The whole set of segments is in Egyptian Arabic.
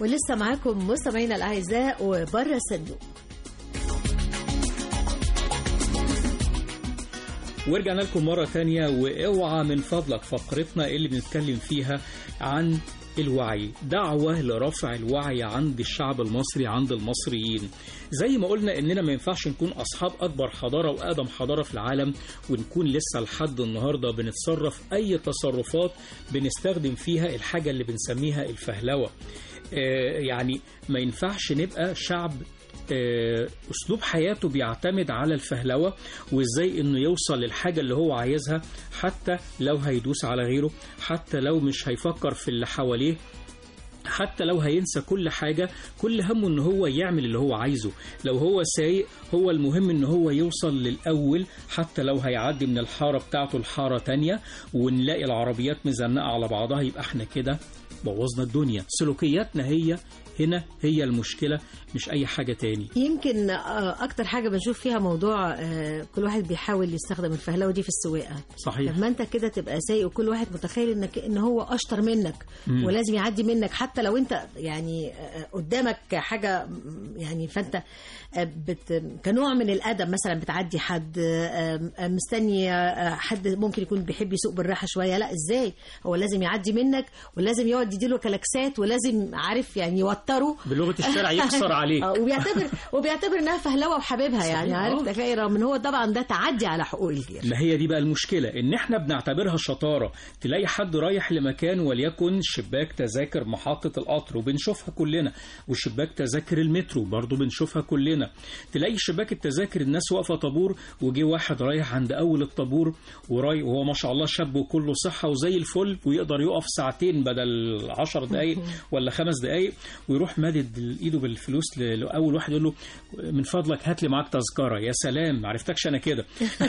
ولسه معاكم مستمعينا الاعزاء وبره الصندوق ورجعنا لكم مرة تانية واوعى من فضلك فقرتنا اللي بنتكلم فيها عن الوعي دعوة لرفع الوعي عند الشعب المصري عند المصريين زي ما قلنا اننا ما ينفعش نكون اصحاب اكبر حضارة واقدم حضارة في العالم ونكون لسه لحد النهاردة بنتصرف اي تصرفات بنستخدم فيها الحاجة اللي بنسميها الفهلوة آه، يعني ما ينفعش نبقى شعب آه، اسلوب حياته بيعتمد على الفهلوه وازاي انه يوصل للحاجه اللي هو عايزها حتى لو هيدوس على غيره حتى لو مش هيفكر في اللي حواليه حتى لو هينسى كل حاجة كل همه ان هو يعمل اللي هو عايزه لو هو سايق هو المهم ان هو يوصل للأول حتى لو هيعدي من الحارة بتاعته لحارة تانية ونلاقي العربيات مزنقة على بعضها يبقى احنا كده بوظنا الدنيا سلوكياتنا هي هنا هي المشكلة مش أي حاجة تاني يمكن آه، اكتر حاجه بشوف فيها موضوع آه، كل واحد بيحاول يستخدم الفهلوه دي في السواقه صحيح لما انت كده تبقى سايق وكل واحد متخيل انك ان هو اشطر منك مم. ولازم يعدي منك حتى لو انت يعني آه، قدامك حاجه م- يعني فانت آه، بت كنوع من الادب مثلا بتعدي حد آه، آه، مستني آه، حد ممكن يكون بيحب يسوق بالراحه شويه لا ازاي هو لازم يعدي منك ولازم يقعد يديله كلاكسات ولازم عارف يعني يوتره بلغة الشارع يكسر عليه آه، وبيعتبر وبيعتبر انها فهلوه وحبيبها يعني صحيح، عارف آه. تخيل رغم ان هو طبعا ده تعدي على حقوق الغير ما هي دي بقى المشكلة إن إحنا بنعتبرها شطارة تلاقي حد رايح لمكان وليكن شباك تذاكر محطة القطر وبنشوفها كلنا وشباك تذاكر المترو برضو بنشوفها كلنا تلاقي شباك التذاكر الناس واقفة طابور وجي واحد رايح عند أول الطابور وراي وهو ما شاء الله شاب وكله صحة وزي الفل ويقدر يقف ساعتين بدل عشر دقايق ولا خمس دقايق ويروح مادد ايده بالفلوس ل- لاول واحد يقول له من فضلك هات لي معاك تذكره يا سلام ما عرفتكش انا كده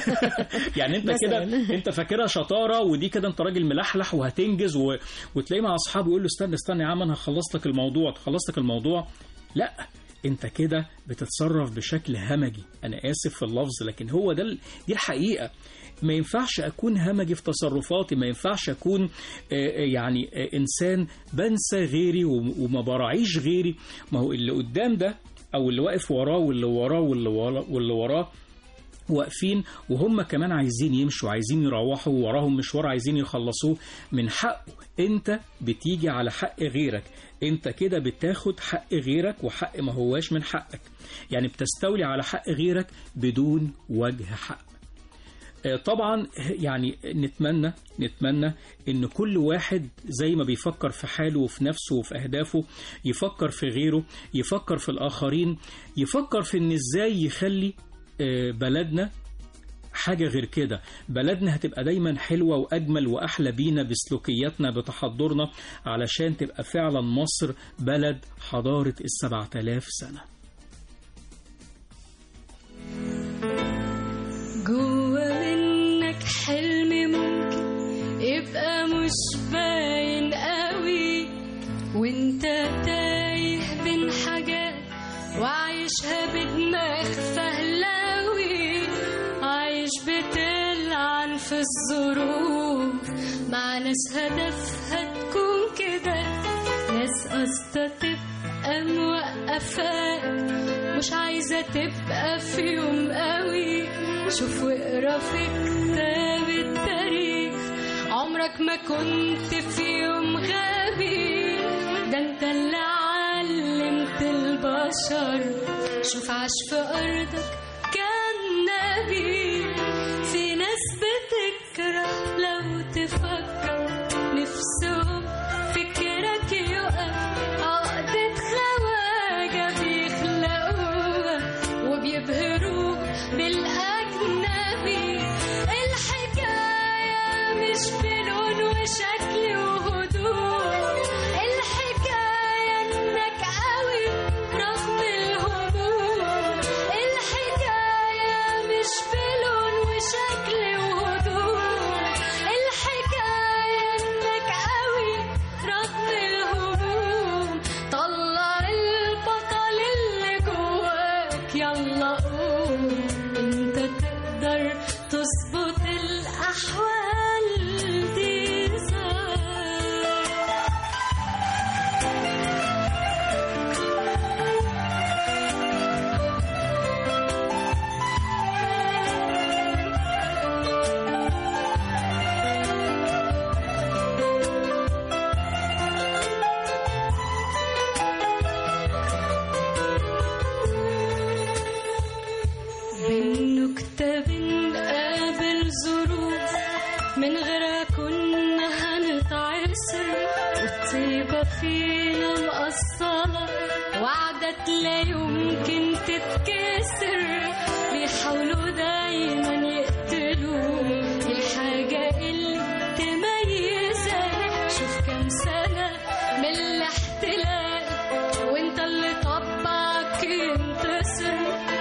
يعني انت كده مثلاً. انت فاكرها شطاره ودي كده انت راجل ملحلح وهتنجز و... وتلاقيه مع اصحابه يقول له استنى استنى يا عم انا هخلص لك الموضوع خلصت لك الموضوع لا انت كده بتتصرف بشكل همجي انا اسف في اللفظ لكن هو ده ال- دي الحقيقه ما ينفعش اكون همجي في تصرفاتي ما ينفعش اكون آه، آه، يعني آه، انسان بنسى غيري وم- وما براعيش غيري ما هو اللي قدام ده او اللي واقف وراه واللي وراه واللي وراه واللي وراه واقفين وهم كمان عايزين يمشوا عايزين يروحوا وراهم مشوار عايزين يخلصوه من حقه انت بتيجي على حق غيرك انت كده بتاخد حق غيرك وحق ما هواش من حقك يعني بتستولي على حق غيرك بدون وجه حق آه، طبعا يعني نتمنى نتمنى ان كل واحد زي ما بيفكر في حاله وفي نفسه وفي اهدافه يفكر في غيره يفكر في الاخرين يفكر في ان ازاي يخلي آه، بلدنا حاجة غير كده بلدنا هتبقى دايما حلوة وأجمل وأحلى بينا بسلوكياتنا بتحضرنا علشان تبقى فعلا مصر بلد حضارة السبعة آلاف سنة جوا منك حلم ممكن يبقى مش باين قوي وانت تايه بين حاجات وعايشها بدماغ فهلاوي عايش بتلعن في الظروف مع ناس هدفها تكون كده ناس قصدها تبقى موقفاك مش عايزة تبقى في يوم قوي شوف واقرا في كتاب التاريخ عمرك ما كنت في يوم غبي ده انت اللي علمت البشر شوف عاش في أرضك كان نبي في ناس بتكره لو تفكر نفسهم فكرك يقف عقدة خواجة بيخلقوها وبيبهروك بالأجنبي الحكاية مش بلون وشكل وهدوء الحكاية إنك قوي رغم الهموم الحكاية امتى بنقابل ظروف من غيرها كنا هنتعسر والطيبة فينا مقصلة وعدت لا يمكن تتكسر بيحاولوا دايما يقتلوا الحاجة اللي تميزك شوف كام سنة من الاحتلال وانت اللي طبعك ينتصر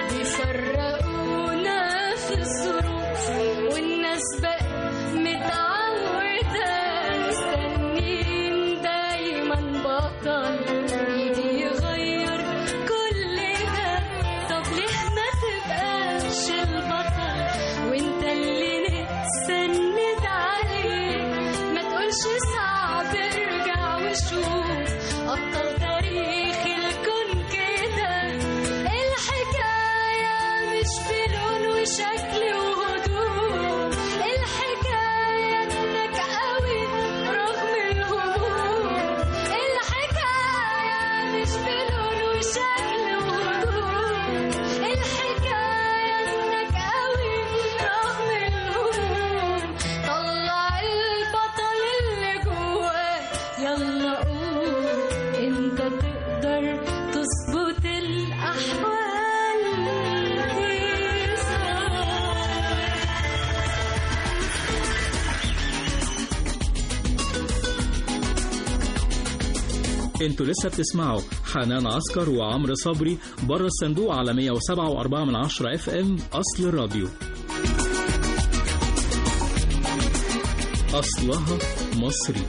بيفرقونا في الظروف والناس بقت متعودة مستنيين دايما بطل يجي يغير كل ده طب ليه ما تبقاش البطل وانت اللي نتسند عليه ما تقولش صعب ارجع وشوف أبطال تاريخ الكون كده الحكاية مش بلون وشكل وهدوء الحكاية انك قوي رغم الهموم الحكاية مش بلون وشكل وهدوء الحكاية انك قوي رغم الهموم طلع البطل اللي جواك يلا قول انت تقدر تظبط الاحوال دي سوا انتوا لسه بتسمعوا حنان عسكر وعمرو صبري بره الصندوق على 107.4 من 10 اف ام اصل الراديو اصلها مصري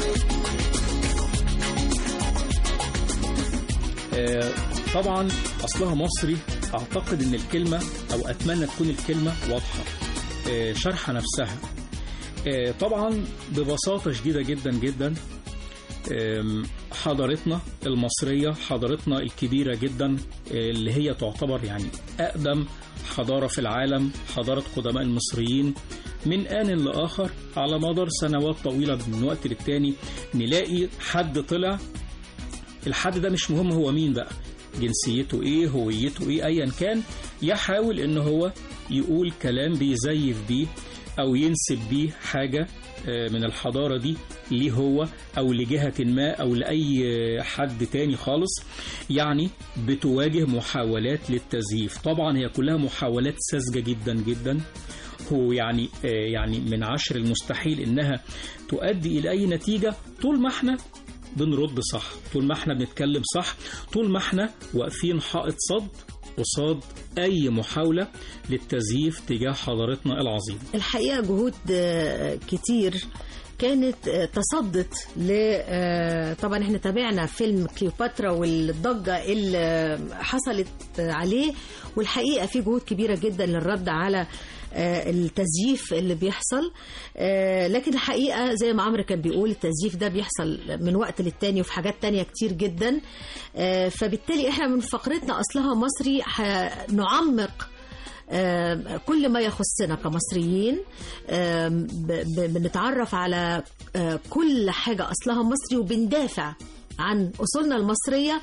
آه، طبعا اصلها مصري اعتقد ان الكلمه او اتمنى تكون الكلمه واضحه آه، شرح نفسها آه، طبعا ببساطه شديده جدا جدا آم، حضارتنا المصرية حضارتنا الكبيرة جدا آه، اللي هي تعتبر يعني أقدم حضارة في العالم حضارة قدماء المصريين من آن لآخر على مدار سنوات طويلة من وقت للتاني نلاقي حد طلع الحد ده مش مهم هو مين بقى جنسيته ايه هويته ايه ايا كان يحاول ان هو يقول كلام بيزيف بيه او ينسب بيه حاجة آه، من الحضارة دي ليه هو او لجهة ما او لأي آه، حد تاني خالص يعني بتواجه محاولات للتزييف طبعا هي كلها محاولات ساذجة جدا جدا هو يعني آه، يعني من عشر المستحيل انها تؤدي الى اي نتيجة طول ما احنا بنرد صح طول ما احنا بنتكلم صح طول ما احنا واقفين حائط صد قصاد اي محاولة للتزييف تجاه حضارتنا العظيمة الحقيقة جهود آه، كتير كانت آه، تصدت ل آه، طبعا احنا تابعنا فيلم كليوباترا والضجة اللي آه، حصلت آه، عليه والحقيقة في جهود كبيرة جدا للرد على آه، التزييف اللي بيحصل آه، لكن الحقيقة زي ما عمرو كان بيقول التزييف ده بيحصل من وقت للتاني وفي حاجات تانية كتير جدا آه، فبالتالي احنا من فقرتنا أصلها مصري هنعمق آم، كل ما يخصنا كمصريين آم، ب- ب- بنتعرف على آه، كل حاجة أصلها مصري وبندافع عن أصولنا المصرية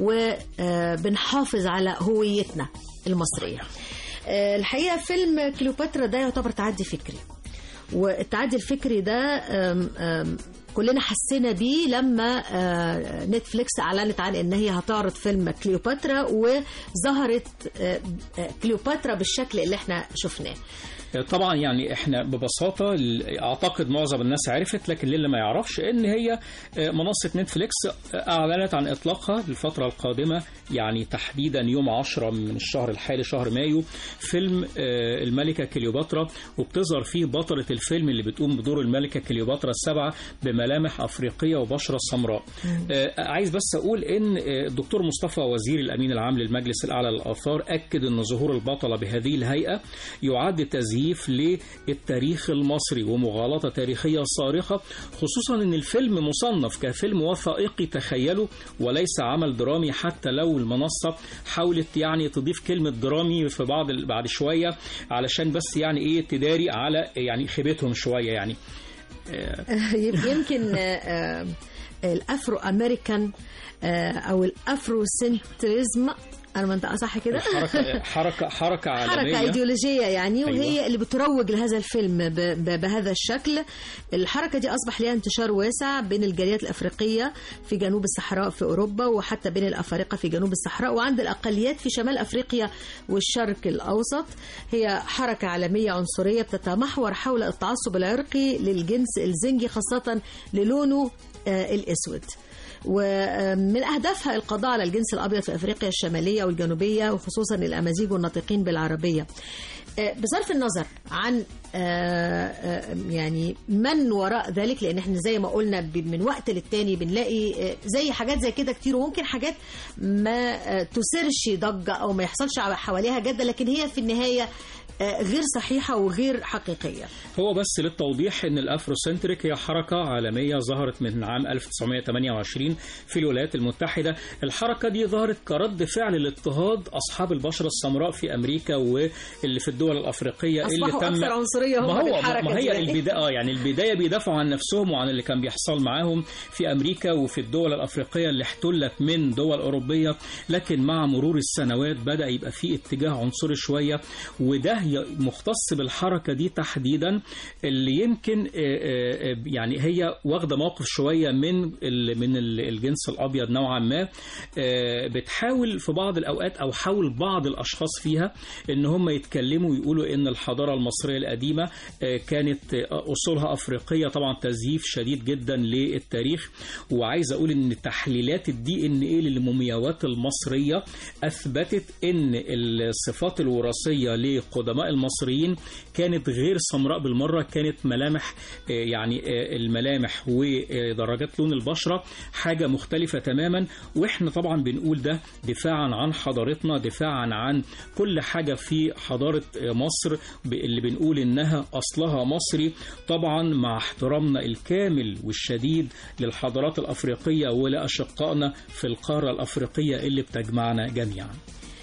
وبنحافظ على هويتنا المصرية آه، الحقيقة فيلم كليوباترا ده يعتبر تعدي فكري والتعدي الفكري ده آم، آم، كلنا حسينا بيه لما آه، نتفليكس اعلنت عن ان هي هتعرض فيلم كليوباترا وظهرت آه، آه، كليوباترا بالشكل اللي احنا شفناه طبعا يعني احنا ببساطة اعتقد معظم الناس عرفت لكن للي ما يعرفش ان هي منصة نتفليكس اعلنت عن اطلاقها للفترة القادمة يعني تحديدا يوم 10 من الشهر الحالي شهر مايو فيلم آه، الملكة كليوباترا وبتظهر فيه بطلة الفيلم اللي بتقوم بدور الملكة كليوباترا السبعة بملامح افريقية وبشرة سمراء آه، عايز بس اقول ان آه، الدكتور مصطفى وزير الامين العام للمجلس الاعلى للاثار اكد ان ظهور البطلة بهذه الهيئة يعد تزييف للتاريخ المصري ومغالطة تاريخية صارخة خصوصا ان الفيلم مصنف كفيلم وثائقي تخيلوا وليس عمل درامي حتى لو المنصة حاولت يعني تضيف كلمة درامي في بعض بعد شوية علشان بس يعني ايه تداري على يعني خيبتهم شوية يعني يمكن آه، آه، الافرو امريكان آه، او الافرو سنتريزم انا منطقه صح كده حركه حركه حركه عالميه حركة أيديولوجية يعني وهي أيوة. اللي بتروج لهذا الفيلم ب- ب- بهذا الشكل الحركة دي أصبح لها انتشار واسع بين الجاليات الأفريقية في جنوب الصحراء في أوروبا وحتى بين الأفارقة في جنوب الصحراء وعند الأقليات في شمال أفريقيا والشرق الأوسط هي حركة عالمية عنصرية بتتمحور حول التعصب العرقي للجنس الزنجي خاصة للونه آه، الأسود ومن أهدافها القضاء على الجنس الأبيض في أفريقيا الشمالية والجنوبية وخصوصا الأمازيغ والناطقين بالعربية آه، بصرف النظر عن آه، آه، يعني من وراء ذلك لان احنا زي ما قلنا ب- من وقت للتاني بنلاقي آه، زي حاجات زي كده كتير وممكن حاجات ما آه، تثيرش ضجه او ما يحصلش حواليها جدل لكن هي في النهايه آه، غير صحيحه وغير حقيقيه هو بس للتوضيح ان الافروسنتريك هي حركه عالميه ظهرت من عام 1928 في الولايات المتحده الحركه دي ظهرت كرد فعل لاضطهاد اصحاب البشره السمراء في امريكا واللي في الدول الافريقيه اللي اصبحوا تم اكثر عنصريه هم ما هو بالحركه ما هي دي البدايه اه يعني البدايه بيدافعوا عن نفسهم وعن اللي كان بيحصل معاهم في امريكا وفي الدول الافريقيه اللي احتلت من دول اوروبيه لكن مع مرور السنوات بدا يبقى في اتجاه عنصري شويه وده ي- مختص بالحركه دي تحديدا اللي يمكن آه، آه، آه، يعني هي واخده موقف شويه من ال- من ال- الجنس الابيض نوعا ما آه، بتحاول في بعض الاوقات او حاول بعض الاشخاص فيها ان هم يتكلموا ويقولوا ان الحضاره المصريه القديمه آه، كانت آه، اصولها افريقيه طبعا تزييف شديد جدا للتاريخ وعايز اقول ان تحليلات الدي ان ايه للمومياوات المصريه اثبتت ان الصفات الوراثيه لقدماء المصريين كانت غير سمراء بالمره كانت ملامح آه، يعني آه، الملامح ودرجات لون البشره حاجه مختلفه تماما واحنا طبعا بنقول ده دفاعا عن حضارتنا دفاعا عن كل حاجه في حضاره آه، مصر ب- اللي بنقول انها اصلها مصري طبعا مع احترامنا الكامل والشديد للحضارات الافريقيه ولاشقائنا في القاره الافريقيه اللي بتجمعنا جميعا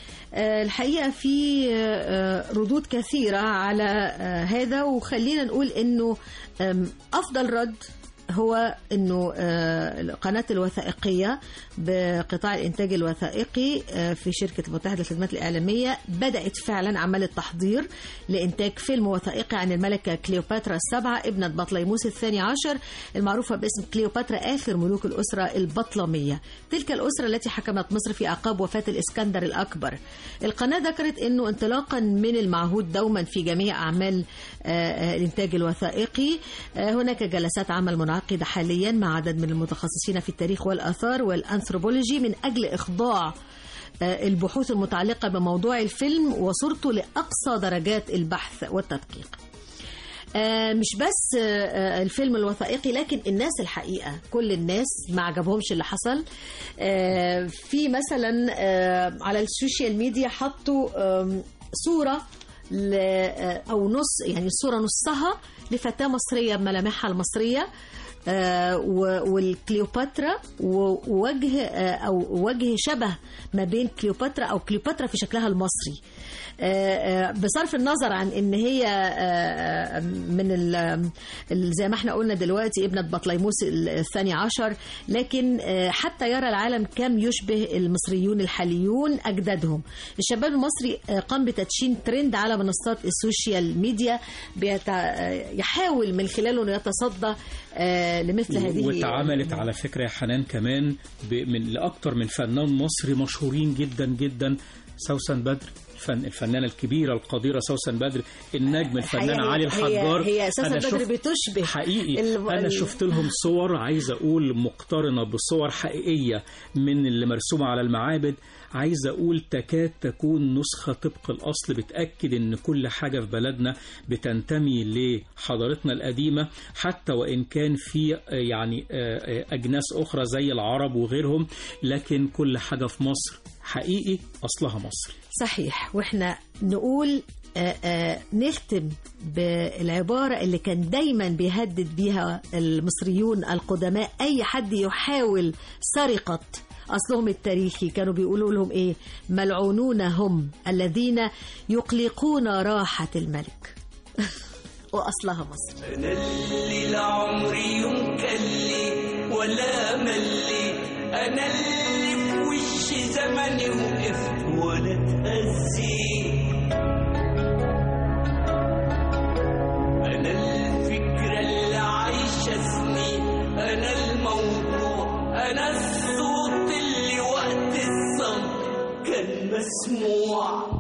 آه، الحقيقة في آه، ردود كثيرة على آه، هذا وخلينا نقول انه آم، افضل رد هو انه آه، القناة الوثائقية بقطاع الانتاج الوثائقي آه، في شركة المتحدة للخدمات الإعلامية بدأت فعلا عمل التحضير لإنتاج فيلم وثائقي عن الملكة كليوباترا السبعة ابنة بطليموس الثاني عشر المعروفة باسم كليوباترا آخر ملوك الأسرة البطلمية تلك الأسرة التي حكمت مصر في أعقاب وفاة الإسكندر الأكبر القناة ذكرت أنه انطلاقا من المعهود دوما في جميع أعمال آه، آه، الإنتاج الوثائقي آه، هناك جلسات عمل منعقدة حاليا مع عدد من المتخصصين في التاريخ والآثار والأنثروبولوجي من أجل إخضاع آه، البحوث المتعلقة بموضوع الفيلم وصورته لأقصى درجات البحث والتدقيق آه، مش بس آه، آه، الفيلم الوثائقي لكن الناس الحقيقة كل الناس ما عجبهمش اللي حصل آه، في مثلا آه، على السوشيال ميديا حطوا آم، صورة ل- آه، أو نص يعني الصورة نصها لفتاة مصرية بملامحها المصرية آه، و- والكليوباترا ووجه آه، او وجه شبه ما بين كليوباترا او كليوباترا في شكلها المصري آه، آه، بصرف النظر عن ان هي آه، من ال- ال- زي ما احنا قلنا دلوقتي ابنة بطليموس الثاني عشر لكن آه، حتى يرى العالم كم يشبه المصريون الحاليون اجدادهم الشباب المصري آه، قام بتدشين ترند على منصات السوشيال ميديا بيت- آه، يحاول من خلاله انه يتصدى آه، لمثل هذه واتعملت على فكرة يا حنان كمان ب- من لأكتر من فنان مصري مشهورين جدا جدا سوسن بدر الفن الفنانة الكبيرة القديرة سوسن بدر النجم الفنان هي- علي هي- الحجار هي أساساً أنا بدر شفت- بتشبه حقيقي ال- أنا ال- شفت لهم صور عايز أقول مقترنة بصور حقيقية من اللي مرسومة على المعابد عايز أقول تكاد تكون نسخة طبق الأصل بتأكد إن كل حاجة في بلدنا بتنتمي لحضارتنا القديمة حتى وإن كان في آه، يعني آه، آه، أجناس أخرى زي العرب وغيرهم لكن كل حاجة في مصر حقيقي أصلها مصري صحيح واحنا نقول آه، آه، نختم بالعبارة اللي كان دايما بيهدد بيها المصريون القدماء أي حد يحاول سرقة أصلهم التاريخي كانوا بيقولوا لهم إيه ملعونون هم الذين يقلقون راحة الملك وأصلها مصر أنا اللي لعمري يوم كلي ولا ملي أنا اللي في وش زمني وقفت اتأذيت أنا الفكرة اللي عايشة سنين أنا الموضوع أنا الصوت اللي وقت الصمت كان مسموع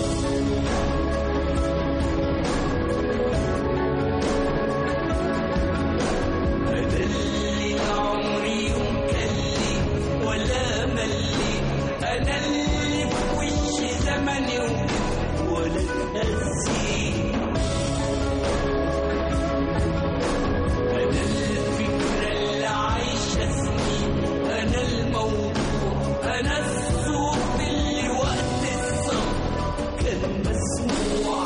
أنا اللي عمري يوم كلي ولا ملي أنا اللي في وش زمني ولا اتأذيت أنا الفكرة اللي عايشة سنين أنا الموضوع أنا الصوت اللي وقت الصمت كان مسموع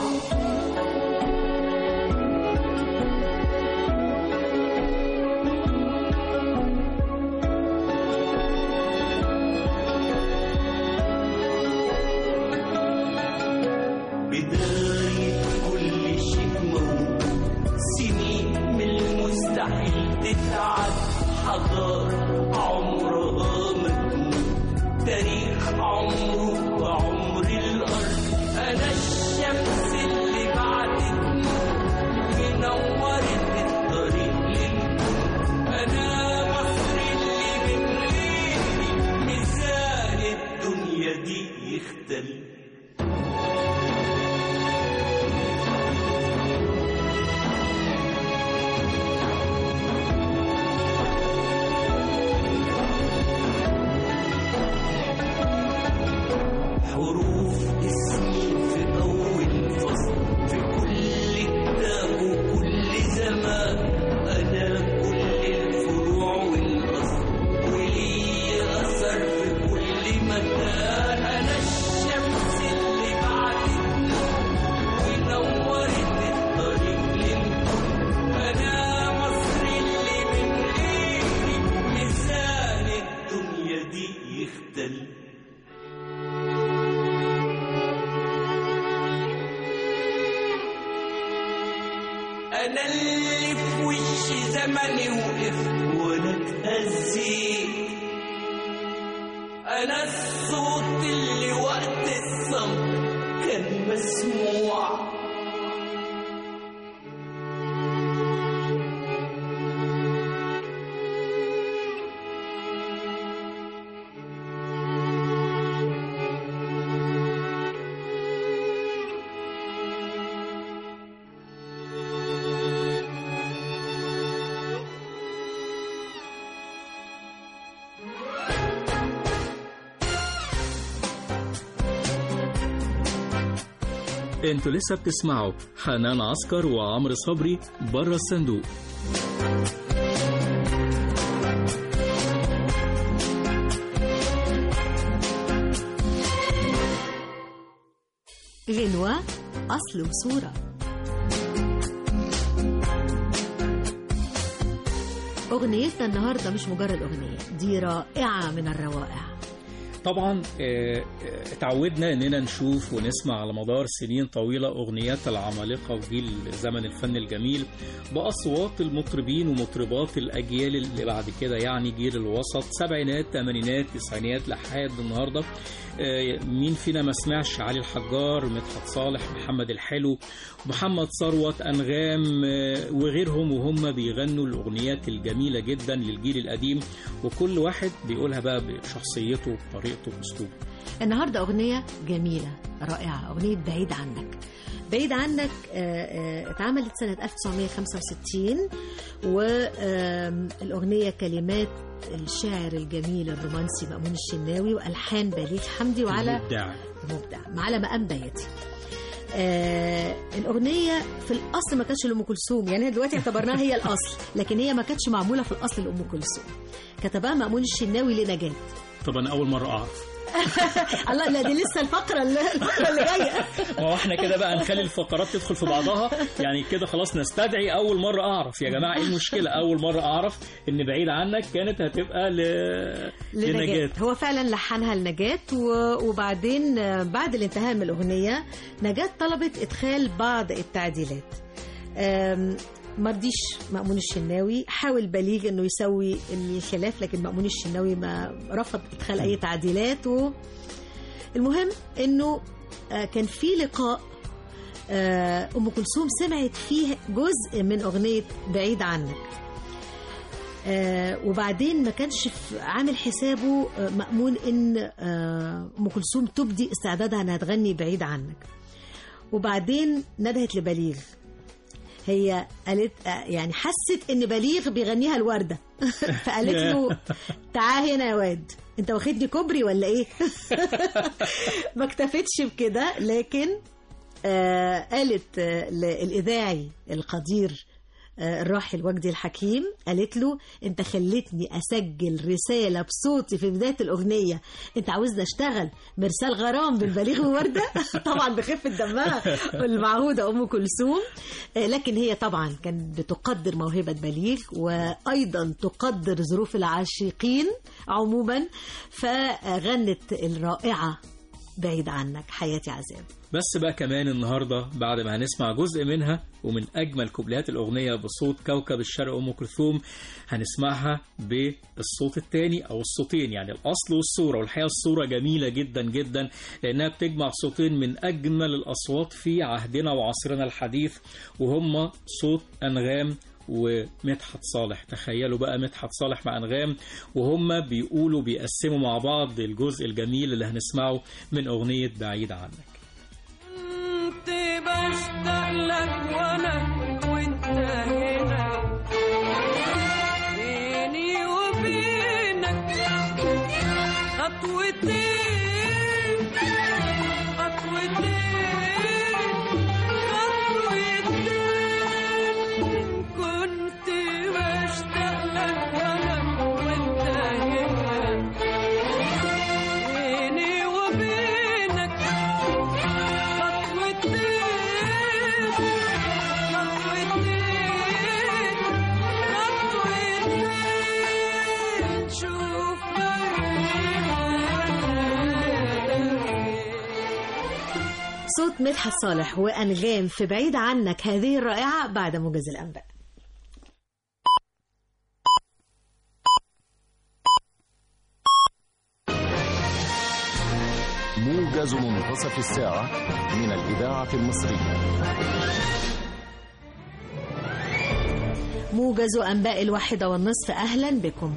بداية كل شيء موجود سنين من المستحيل تتعد حضارة عمرها ما تموت تاريخ عمره وعمر الأرض أنا الشمس اللي بعدت ونورت الطريق للكون أنا مصر اللي من غيري ميزان الدنيا دي يختلف حروف اسمي في أول فصل في كل كتاب وكل زمان أنا كل الفروع والأصل ولي أثر في كل مكان أنا الشمس اللي بعدتنا ونورت الطريق للكون أنا مصر اللي من غيري ميزان الدنيا دي يختلف أنا اللي في وش زمني وقفت وأنا اتأذيت أنا الصوت اللي وقت الصمت كان مسموع انتوا لسه بتسمعوا حنان عسكر وعمرو صبري بره الصندوق غنوة أصل وصورة أغنيتنا النهاردة مش مجرد أغنية دي رائعة من الروائع طبعا آه، آه، اتعودنا اننا نشوف ونسمع على مدار سنين طويله اغنيات العمالقه وجيل زمن الفن الجميل باصوات المطربين ومطربات الاجيال اللي بعد كده يعني جيل الوسط سبعينات ثمانينات تسعينات لحد النهارده آه، مين فينا ما سمعش علي الحجار مدحت صالح محمد الحلو محمد ثروت انغام آه، وغيرهم وهم بيغنوا الاغنيات الجميله جدا للجيل القديم وكل واحد بيقولها بقى بشخصيته بطريقته باسلوبه النهاردة أغنية جميلة رائعة أغنية بعيد عنك بعيد عنك آه، آه، اتعملت سنة 1965 والأغنية كلمات الشاعر الجميل الرومانسي مأمون الشناوي وألحان بليغ حمدي وعلى مبدع مبدع على مقام بياتي آه الأغنية في الأصل ما كانتش لأم كلثوم يعني دلوقتي اعتبرناها هي الأصل لكن هي ما كانتش معمولة في الأصل لأم كلثوم كتبها مأمون الشناوي لنجاة طب انا اول مره اعرف الله لا دي لسه الفقرة اللي, الفقرة اللي جاية ما هو احنا كده بقى نخلي الفقرات تدخل في بعضها يعني كده خلاص نستدعي اول مره اعرف يا جماعه ايه المشكله اول مره اعرف ان بعيد عنك كانت هتبقى ل... لنجاة هو فعلا لحنها لنجاة و- وبعدين آه، بعد الانتهاء من الأغنية نجاة طلبت إدخال بعض التعديلات آم، مرضيش مأمون الشناوي حاول بليغ انه يسوي الخلاف لكن مأمون الشناوي ما رفض ادخال اي تعديلات و المهم انه آه، كان في لقاء آه، ام كلثوم سمعت فيه جزء من اغنيه بعيد عنك آه، وبعدين ما كانش في- عامل حسابه آه، مأمون ان آه، ام كلثوم تبدي استعدادها انها تغني بعيد عنك وبعدين ندهت لبليغ هي قالت آه، يعني حست ان بليغ بيغنيها الورده فقالت له تعال هنا يا واد انت واخدني كوبري ولا ايه ما اكتفتش بكده لكن آه قالت آه للاذاعي القدير آه، الراحل وجدي الحكيم قالت له انت خلتني اسجل رساله بصوتي في بدايه الاغنيه انت عاوزني اشتغل مرسال غرام بالبليغ وورده طبعا بخفه دمها المعهوده ام كلثوم آه، لكن هي طبعا كانت بتقدر موهبه بليغ وايضا تقدر ظروف العاشقين عموما فغنت الرائعه بعيد عنك حياتي عذاب بس بقى كمان النهاردة بعد ما هنسمع جزء منها ومن أجمل كوبليات الأغنية بصوت كوكب الشرق أم كلثوم هنسمعها بالصوت الثاني أو الصوتين يعني الأصل والصورة والحقيقة الصورة جميلة جدا جدا لأنها بتجمع صوتين من أجمل الأصوات في عهدنا وعصرنا الحديث وهم صوت أنغام ومدحت صالح تخيلوا بقى مدحت صالح مع أنغام وهم بيقولوا بيقسموا مع بعض الجزء الجميل اللي هنسمعه من أغنية بعيد عنك كنت بشتاق لك وانا وانت هنا بيني وبينك خطوتين خطوتين خطوتين كنت بشتاق لك وانا وانت هنا بيني وبينك خطوتين خطوتين خطوتين شوف صوت مدحت صالح وأنغام في بعيد عنك هذه الرائعة بعد موجز الأنباء موجز منتصف الساعة من الإذاعة المصرية موجز أنباء الواحدة والنصف أهلا بكم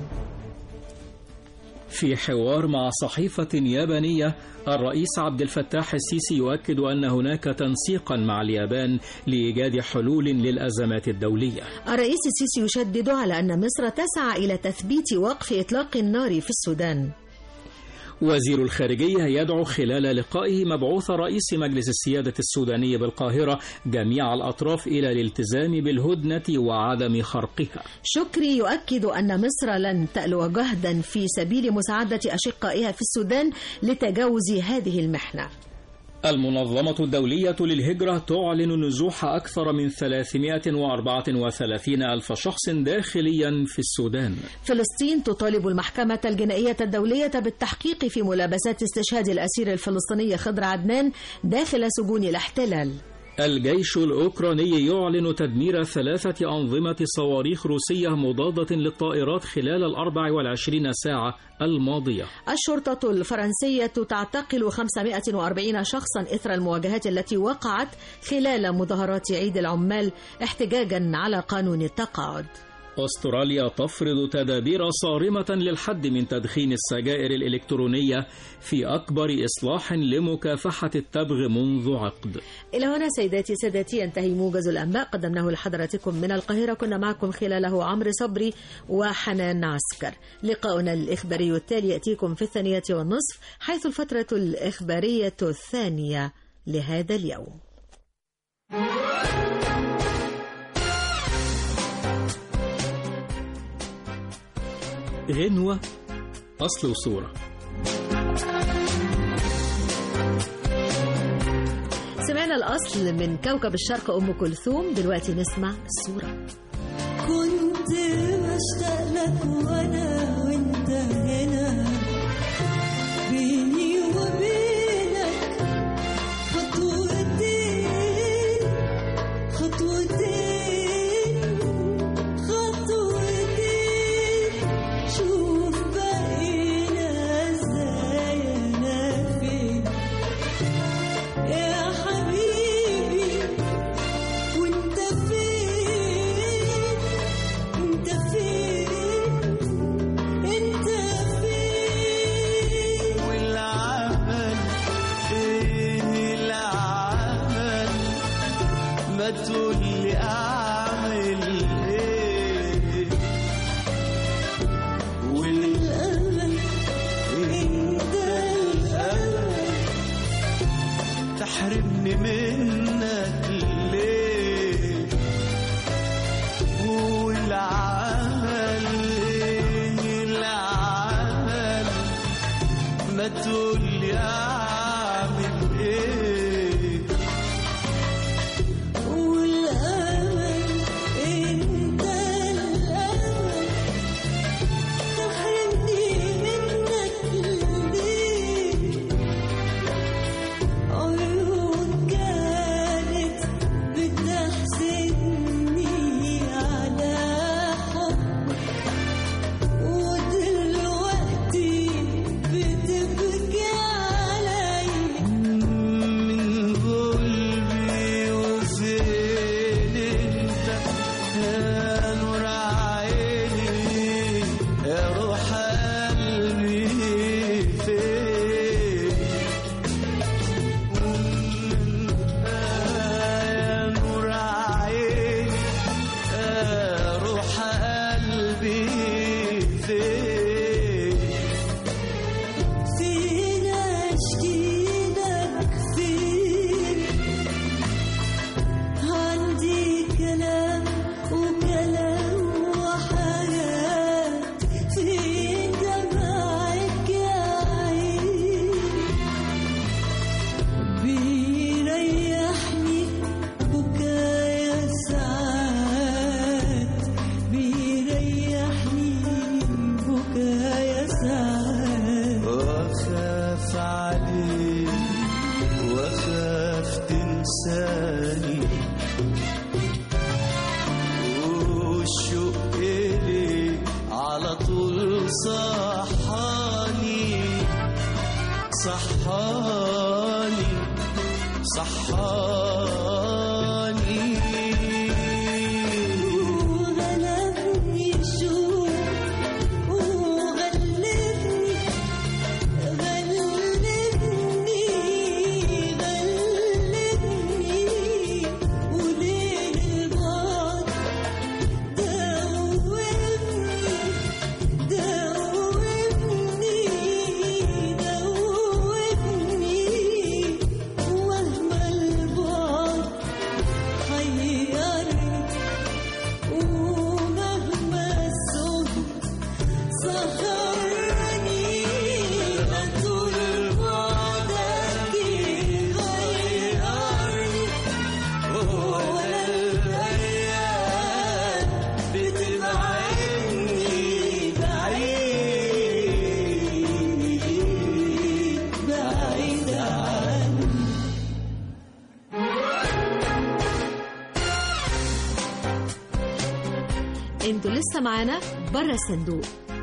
في حوار مع صحيفة يابانية الرئيس عبد الفتاح السيسي يؤكد أن هناك تنسيقا مع اليابان لإيجاد حلول للأزمات الدولية الرئيس السيسي يشدد على أن مصر تسعى إلى تثبيت وقف إطلاق النار في السودان وزير الخارجية يدعو خلال لقائه مبعوث رئيس مجلس السيادة السوداني بالقاهرة جميع الأطراف إلى الالتزام بالهدنة وعدم خرقها شكري يؤكد أن مصر لن تألو جهدا في سبيل مساعدة أشقائها في السودان لتجاوز هذه المحنة المنظمة الدولية للهجرة تعلن نزوح أكثر من 334 ألف شخص داخليا في السودان فلسطين تطالب المحكمة الجنائية الدولية بالتحقيق في ملابسات استشهاد الأسير الفلسطيني خضر عدنان داخل سجون الاحتلال الجيش الأوكراني يعلن تدمير ثلاثة أنظمة صواريخ روسية مضادة للطائرات خلال الأربع والعشرين ساعة الماضية الشرطة الفرنسية تعتقل 540 شخصا إثر المواجهات التي وقعت خلال مظاهرات عيد العمال احتجاجا على قانون التقاعد أستراليا تفرض تدابير صارمة للحد من تدخين السجائر الإلكترونية في أكبر إصلاح لمكافحة التبغ منذ عقد إلى هنا سيداتي سادتي ينتهي موجز الأنباء قدمناه لحضراتكم من القاهرة كنا معكم خلاله عمرو صبري وحنان عسكر لقاؤنا الإخباري التالي يأتيكم في الثانية والنصف حيث الفترة الإخبارية الثانية لهذا اليوم غنوة أصل وصورة سمعنا الأصل من كوكب الشرق أم كلثوم دلوقتي نسمع الصورة كنت بشتاق لك وانا وانت هنا بيني وبينك خطوتين خطوتين خطوتين شوف بقينا ازاي انا فين ما تقولي اعمل ايه والامل انت الامل تحرمني منك ليه والعمل ايه العمل ما تقولي اعمل ايه والأمل أنت الأمل تحرمني منك ليه عيون كانت بتحسدني على حبك ودلوقتي بتبكي عليا من قلبي وفين انت يا نور عيني يا روح قلبي فين يا نور عيني يا روح قلبي فين فين أشكيلك فين عندي كلام وكلام وحاجات فين دمعك يا عين بيريحني بكايا ساعات بيريحني بكايا ساعات واخاف عليك واخاف تنساني والشوق إليك على طول صحاني صحاني صحاني وغلبني شوق وغلبني غلبني غلبني وليل البعد دوبني دوبني دوبني ومهما البعد حيرني ومهما الصوت سهرني طول بعدك يغيرني ولا الأيام بتبعدني بعيد بعيد عني انتوا لسه معانا بره الصندوق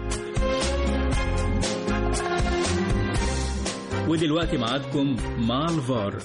ودلوقتي معادكم مع الفار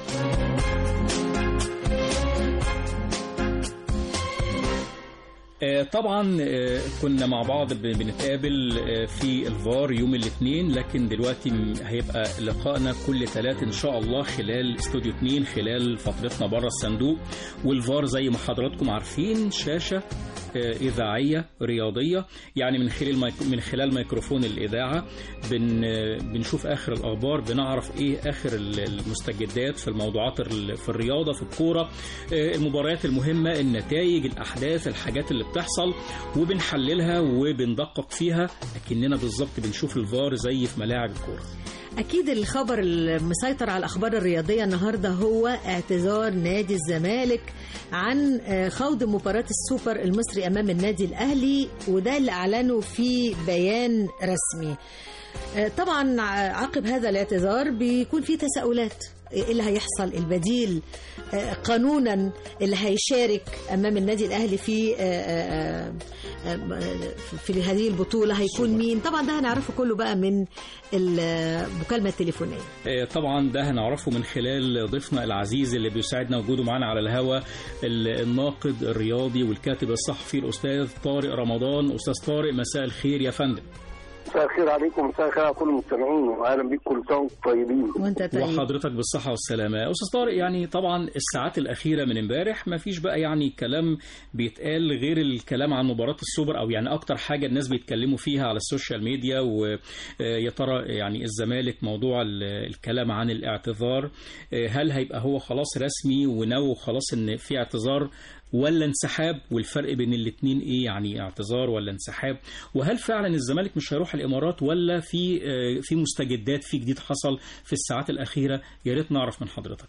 آه، طبعا آه، كنا مع بعض ب- بنتقابل آه، في الفار يوم الاثنين لكن دلوقتي م- هيبقى لقائنا كل ثلاث ان شاء الله خلال استوديو 2 خلال فترتنا بره الصندوق والفار زي ما حضراتكم عارفين شاشه آه، اذاعيه رياضيه يعني من خلال ميك... من خلال ميكروفون الاذاعه بن... آه، بنشوف اخر الاخبار بنعرف ايه اخر ال- المستجدات في الموضوعات ال- في الرياضه في الكوره آه، المباريات المهمه النتائج الاحداث الحاجات اللي بتحصل وبنحللها وبندقق فيها اكننا بالظبط بنشوف الفار زي في ملاعب الكوره أكيد الخبر المسيطر على الأخبار الرياضية النهاردة هو اعتذار نادي الزمالك عن آه، خوض مباراة السوبر المصري أمام النادي الأهلي وده اللي أعلنوا في بيان رسمي آه، طبعا ع- عقب هذا الاعتذار بيكون في تساؤلات ايه اللي هيحصل البديل آه، قانونا اللي هيشارك امام النادي الاهلي في آه، آه، آه، في هذه البطوله هيكون مين طبعا ده هنعرفه كله بقى من المكالمه التليفونيه آه، طبعا ده هنعرفه من خلال ضيفنا العزيز اللي بيساعدنا وجوده معنا على الهوا ال- الناقد الرياضي والكاتب الصحفي الاستاذ طارق رمضان استاذ طارق مساء الخير يا فندم مساء الخير عليكم مساء الخير على كل المستمعين واهلا بيكم كل سنه وانتم طيبين وانت طيب وحضرتك بالصحة والسلامة أستاذ طارق يعني طبعا الساعات الأخيرة من امبارح ما فيش بقى يعني كلام بيتقال غير الكلام عن مباراة السوبر أو يعني أكتر حاجة الناس بيتكلموا فيها على السوشيال ميديا ويا ترى يعني الزمالك موضوع ال- الكلام عن الاعتذار آه، هل هيبقى هو خلاص رسمي وناوي خلاص إن في اعتذار ولا انسحاب والفرق بين الاثنين ايه يعني اعتذار ولا انسحاب وهل فعلا الزمالك مش هيروح الامارات ولا في آه، في مستجدات في جديد حصل في الساعات الاخيره يا ريت نعرف من حضرتك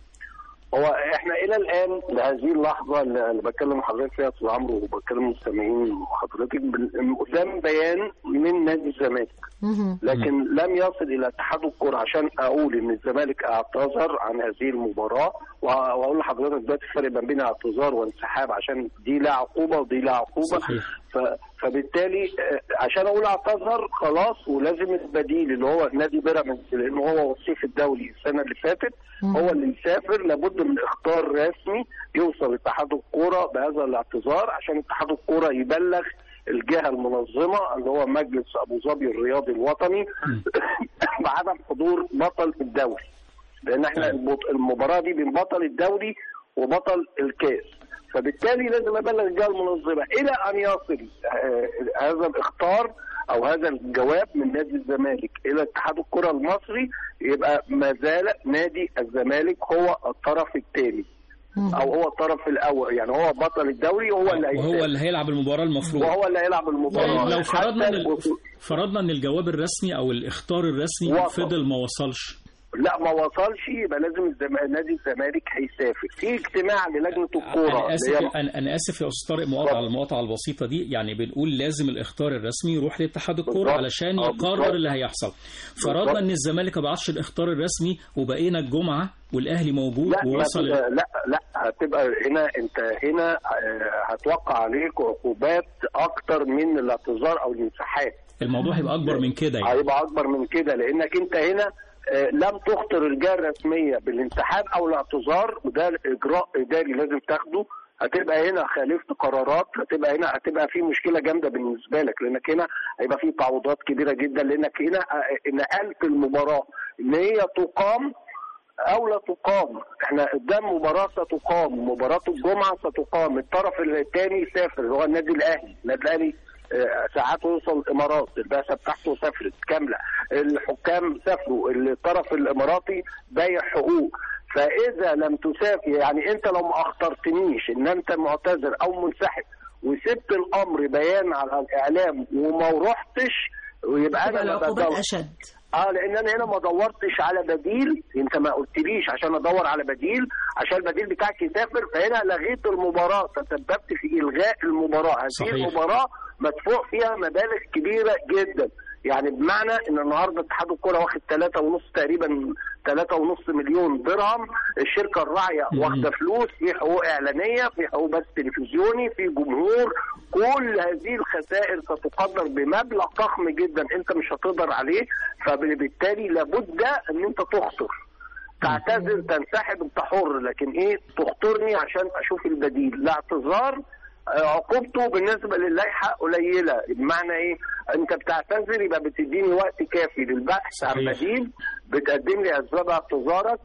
هو احنا الى الان لهذه اللحظه اللي اللي بتكلم حضرتك فيها يا استاذ عمرو وبتكلم المستمعين وحضرتك بال- قدام بيان من نادي الزمالك مهم. لكن لم يصل الى اتحاد الكره عشان اقول ان الزمالك اعتذر عن هذه المباراه وه- واقول لحضرتك دلوقتي الفرق ما بين اعتذار وانسحاب عشان دي لها عقوبه ودي لها عقوبه صحيح. ف... فبالتالي آه، عشان اقول اعتذر خلاص ولازم البديل اللي هو نادي بيراميدز لان هو وصيف الدولي السنه اللي فاتت هو اللي يسافر لابد من اختار رسمي يوصل اتحاد الكوره بهذا الاعتذار عشان اتحاد الكوره يبلغ الجهه المنظمه اللي هو مجلس ابو ظبي الرياضي الوطني بعدم حضور بطل الدوري لان احنا البط- المباراه دي بين بطل الدوري وبطل الكاس فبالتالي لازم ابلغ الجهه المنظمه الى ان يصل آه، هذا الاختار او هذا الجواب من نادي الزمالك الى اتحاد الكره المصري يبقى ما زال نادي الزمالك هو الطرف الثاني او هو الطرف الاول يعني هو بطل الدوري هو اللي وهو هيسافر اللي هيلعب المباراه المفروض وهو اللي هيلعب المباراه طيب لو فرضنا حتى ان ال- الوصول- فرضنا ان الجواب الرسمي او الاختار الرسمي وصل. فضل ما وصلش لا ما وصلش يبقى لازم الزم... نادي الزمالك هيسافر في اجتماع للجنه الكوره انا اسف اللي هي- انا أنا اسف يا استاذ طارق مقاطعه على المقاطعه البسيطه دي يعني بنقول لازم الاختار الرسمي يروح لاتحاد الكوره بالظبط. علشان آه، بالظبط. يقرر اللي هيحصل فرضنا بالظبط. ان الزمالك ما بعتش الاختار الرسمي وبقينا الجمعه والاهلي موجود لا ما ووصل تبقى- لا لا هتبقى هنا انت هنا آه، هتوقع عليك عقوبات اكتر من الاعتذار او الانسحاب الموضوع هيبقى اكبر من كده يعني هيبقى اكبر من كده لانك انت هنا آه، لم تخطر الجهه الرسميه بالانسحاب او الاعتذار وده اجراء اداري لازم تاخده هتبقى هنا خالفت قرارات هتبقى هنا هتبقى في مشكله جامده بالنسبه لك لانك هنا هيبقى في تعويضات كبيره جدا لانك هنا آه، نقلت المباراه ان هي تقام او لا تقام احنا قدام مباراه ستقام مباراه الجمعه ستقام الطرف الثاني يسافر اللي هو النادي الاهلي النادي الاهلي آه، ساعات وصل الامارات البعثه بتاعته سافرت كامله الحكام سافروا الطرف الاماراتي بايع حقوق فاذا لم تسافر يعني انت لو ما اخطرتنيش ان انت معتذر او منسحب وسبت الامر بيان على الاعلام وما رحتش ويبقى تبقى انا ما العقوبات بدور- اشد اه لان انا هنا ما دورتش على بديل انت ما قلتليش عشان ادور على بديل عشان البديل بتاعك يسافر فهنا لغيت المباراه تسببت في الغاء المباراه هذه صحيح. المباراه مدفوع فيها مبالغ كبيره جدا يعني بمعنى ان النهارده اتحاد الكوره واخد ثلاثة ونص تقريبا ثلاثة ونص مليون درهم الشركه الراعيه مم. واخده فلوس في حقوق اعلانيه في حقوق بث تلفزيوني في جمهور كل هذه الخسائر ستقدر بمبلغ ضخم جدا انت مش هتقدر عليه فبالتالي لابد ان انت تخطر تعتذر تنسحب انت حر لكن ايه تخطرني عشان اشوف البديل لا اعتذار آه، عقوبته بالنسبه للائحه قليله بمعنى ايه انت بتعتذر يبقى بتديني وقت كافي للبحث عن صحيح. بديل بتقدم لي اسباب اعتذارك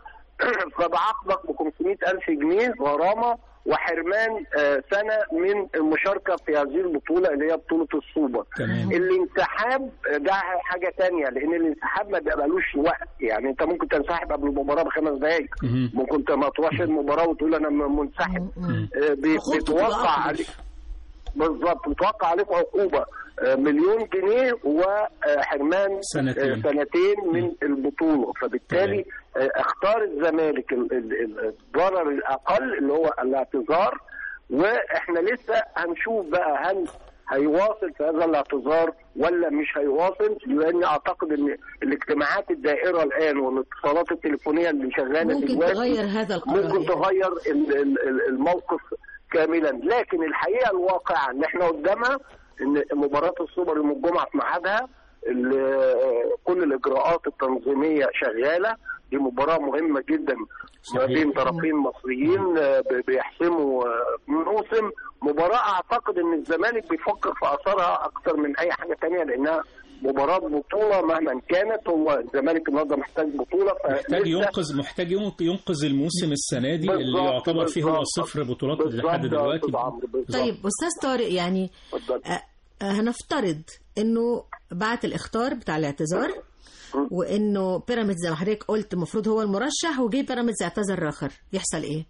فبعاقبك ب 500 الف جنيه غرامه وحرمان آه، سنه من المشاركه في هذه البطوله اللي هي بطوله السوبر تمام. الانسحاب ده حاجه تانية لان الانسحاب ما بيبقالوش وقت يعني انت ممكن تنسحب قبل المباراه بخمس دقائق مهم. ممكن ت- ما تروحش المباراه وتقول انا م- منسحب آه، بي- خطوة تبقى بتوقع أكبر. عليك بالظبط بتوقع عليك عقوبه آه، مليون جنيه وحرمان سنتين. آه، سنتين من البطوله فبالتالي آه، اختار الزمالك ال- ال- ال- الضرر الاقل اللي هو الاعتذار واحنا لسه هنشوف بقى هل هيواصل في هذا الاعتذار ولا مش هيواصل لان اعتقد ان الاجتماعات الدائره الان والاتصالات التليفونيه اللي شغاله ممكن دلوقتي تغير هذا القرار ممكن يعني. تغير ال- ال- ال- الموقف كاملا لكن الحقيقه الواقعه ان احنا قدامها ان مباراه السوبر يوم الجمعه في ميعادها ال- كل الاجراءات التنظيميه شغاله دي مباراه مهمه جدا ما صحيح. بين طرفين مصريين آه، ب- بيحسموا آه، موسم مباراه اعتقد ان الزمالك بيفكر في اثارها اكثر من اي حاجه تانية لانها مباراه بطوله مهما كانت هو الزمالك النهارده محتاج بطوله محتاج فلسه- ينقذ محتاج ينق- ينقذ الموسم السنه دي اللي بالظبط، يعتبر فيه هو بالظبط. صفر بطولات بالظبط لحد يا دلوقتي أستاذ عمرو، بالظبط. طيب استاذ طارق يعني اتفضل. آه، آه، هنفترض انه بعت الاختار بتاع الاعتذار وانه بيراميدز زي ما حضرتك قلت المفروض هو المرشح وجي بيراميدز اعتذر راخر يحصل ايه؟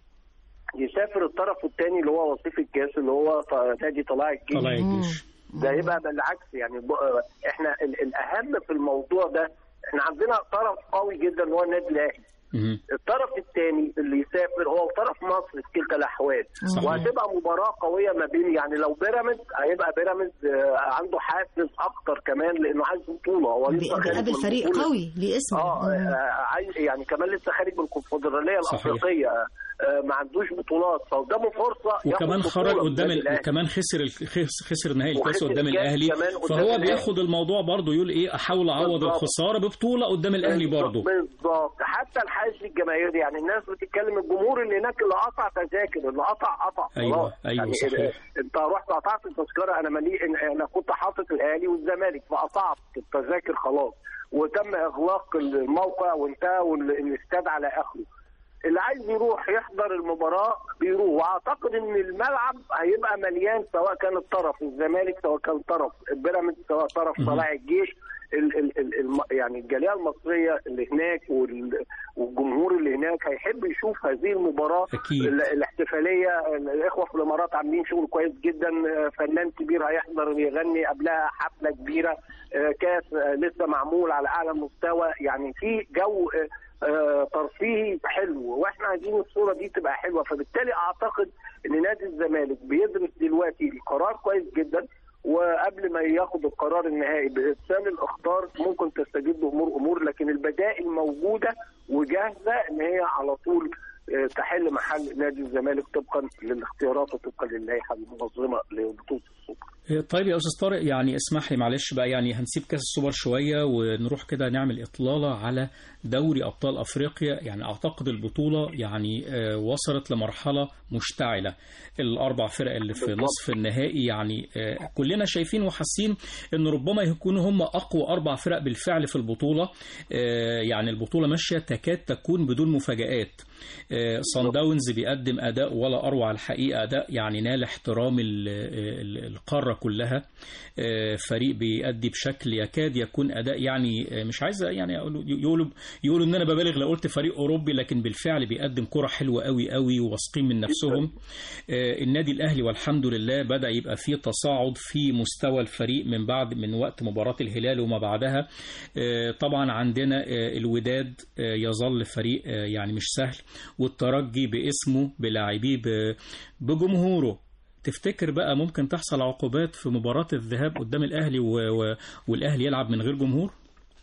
يسافر الطرف الثاني اللي هو وصيف الكاس اللي هو ط- نادي طلائع الجيش طلع الجيش ده يبقى بالعكس يعني ب- احنا ال- الاهم في الموضوع ده احنا عندنا طرف قوي جدا اللي هو النادي الاهلي مهم. الطرف الثاني اللي يسافر هو طرف مصر في كلتا الاحوال صحيح. وهتبقى مباراه قويه ما بين يعني لو بيراميدز هيبقى بيراميدز آه، عنده حافز اكتر كمان لانه عايز بطوله هو لسه خارج بيقابل من فريق بطولة. قوي ليه اسم اه مم. آه، عايز يعني كمان لسه خارج من الكونفدراليه صحيح. الافريقيه آه، ما عندوش بطولات فقدامه فرصه ياخد وكمان بطولة خرج قدام النادي ال... الأهلي. وكمان خسر ال... خس- خسر نهائي الكاس وخسر قدام الكاس الاهلي كمان قدام فهو الأهلي. بياخد الموضوع برضه يقول ايه احاول اعوض بالظبط. الخساره ببطوله قدام الاهلي برضه بالظبط حتى الحاجز الجماهيري يعني الناس بتتكلم الجمهور اللي هناك اللي قطع تذاكر اللي قطع قطع أيوة، خلاص. أيوة، يعني صحيح. انت رحت قطعت التذكره انا ملي انا كنت حاطط الاهلي والزمالك فقطعت التذاكر خلاص وتم اغلاق الموقع وانتهى والاستاد على اخره اللي عايز يروح يحضر المباراه بيروح واعتقد ان الملعب هيبقى مليان سواء كان الطرف الزمالك سواء كان طرف بيراميدز سواء طرف مهم. طلائع الجيش ال ال ال الم- يعني الجاليه المصريه اللي هناك وال- والجمهور اللي هناك هيحب يشوف هذه المباراه أكيد. ال- الاحتفاليه الاخوه في الامارات عاملين شغل كويس جدا آه، فنان كبير هيحضر ويغني قبلها حفله كبيره آه، كاس آه، لسه معمول على اعلى مستوى يعني في جو آه، آه، ترفيهي حلو واحنا عايزين الصوره دي تبقى حلوه فبالتالي اعتقد ان نادي الزمالك بيدرس دلوقتي القرار كويس جدا وقبل ما ياخد القرار النهائي بارسال الاخطار ممكن تستجيب له امور امور لكن البدائل موجوده وجاهزه ان هي على طول آه، تحل محل نادي الزمالك طبقا للاختيارات وطبقا للائحه المنظمه لبطوله السوبر. طيب يا استاذ طارق يعني اسمح لي معلش بقى يعني هنسيب كاس السوبر شويه ونروح كده نعمل اطلاله على دوري ابطال افريقيا يعني اعتقد البطوله يعني آه، وصلت لمرحله مشتعله الاربع فرق اللي في بالضبط. نصف النهائي يعني آه، كلنا شايفين وحاسين ان ربما يكونوا هم اقوى اربع فرق بالفعل في البطوله آه، يعني البطوله ماشيه تكاد تكون بدون مفاجات آه، صن داونز بيقدم اداء ولا اروع الحقيقه اداء يعني نال احترام ال- ال- القاره كلها آه، فريق بيأدي بشكل يكاد يكون اداء يعني آه، مش عايز يعني أقول- يقولوا يقولوا ان انا ببالغ لو قلت فريق اوروبي لكن بالفعل بيقدم كره حلوه قوي قوي وواثقين من نفسهم آه، النادي الاهلي والحمد لله بدا يبقى فيه تصاعد في مستوى الفريق من بعد من وقت مباراه الهلال وما بعدها آه، طبعا عندنا آه، الوداد آه، يظل فريق آه، يعني مش سهل والترجي باسمه بلاعبيه ب- بجمهوره تفتكر بقى ممكن تحصل عقوبات في مباراة الذهاب قدام الأهلي و... و... والأهلي يلعب من غير جمهور؟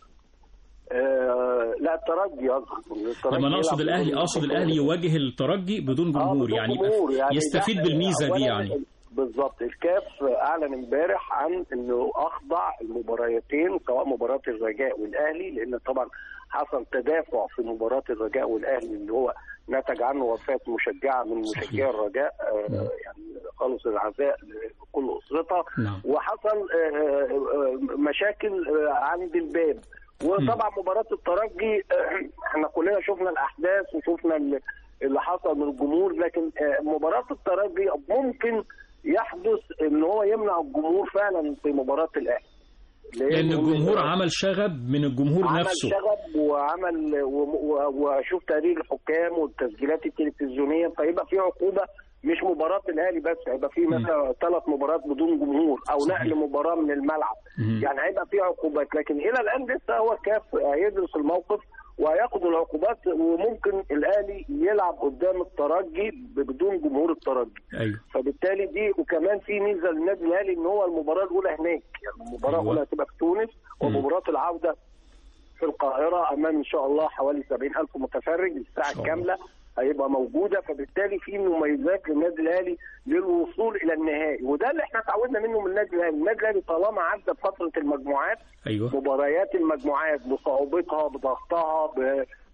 آه لا الترجي اقصد الترجي لما أنا أقصد يلعب الأهلي بدون أقصد جمهور. الأهلي يواجه الترجي بدون آه، جمهور بدون يعني, جمهور، يبقى يعني يستفيد ده- بالميزة دي أولاً يعني بالظبط الكاف اعلن امبارح عن انه اخضع المباريتين سواء مباراه الرجاء والاهلي لان طبعا حصل تدافع في مباراه الرجاء والاهلي اللي هو نتج عنه وفاه مشجعه من صحيح. مشجعي الرجاء آه، نعم. يعني خالص العزاء لكل اسرتها نعم وحصل آه، آه، مشاكل آه، عند الباب وطبعا مباراه الترجي آه، احنا كلنا شفنا الاحداث وشفنا ال- اللي حصل من الجمهور لكن آه، مباراه الترجي ممكن يحدث ان هو يمنع الجمهور فعلا في مباراه الاهلي لأن الجمهور عمل شغب من الجمهور عمل نفسه شغب وعمل و- و- واشوف تقرير الحكام والتسجيلات التلفزيونيه فيبقى في عقوبه مش مباراه الاهلي بس هيبقى في مثلا ثلاث مباريات بدون جمهور او صحيح. نقل مباراه من الملعب مم. يعني هيبقى في عقوبات لكن الى الان لسه هو كاف هيدرس الموقف وهياخد العقوبات وممكن الاهلي يلعب قدام الترجي بدون جمهور الترجي أيوه فبالتالي دي وكمان في ميزه للنادي الاهلي ان هو المباراه الاولى هناك يعني المباراه أيوة. الاولى هتبقى في تونس ومباراه العوده في القاهره امام ان شاء الله حوالي 70 الف متفرج الساعه إن شاء الله. الكامله هيبقى موجوده فبالتالي في مميزات للنادي الاهلي للوصول الى النهائي وده اللي احنا اتعودنا منه من النادي الاهلي، النادي الاهلي طالما عدى فتره المجموعات أيوه مباريات المجموعات بصعوبتها بضغطها ب-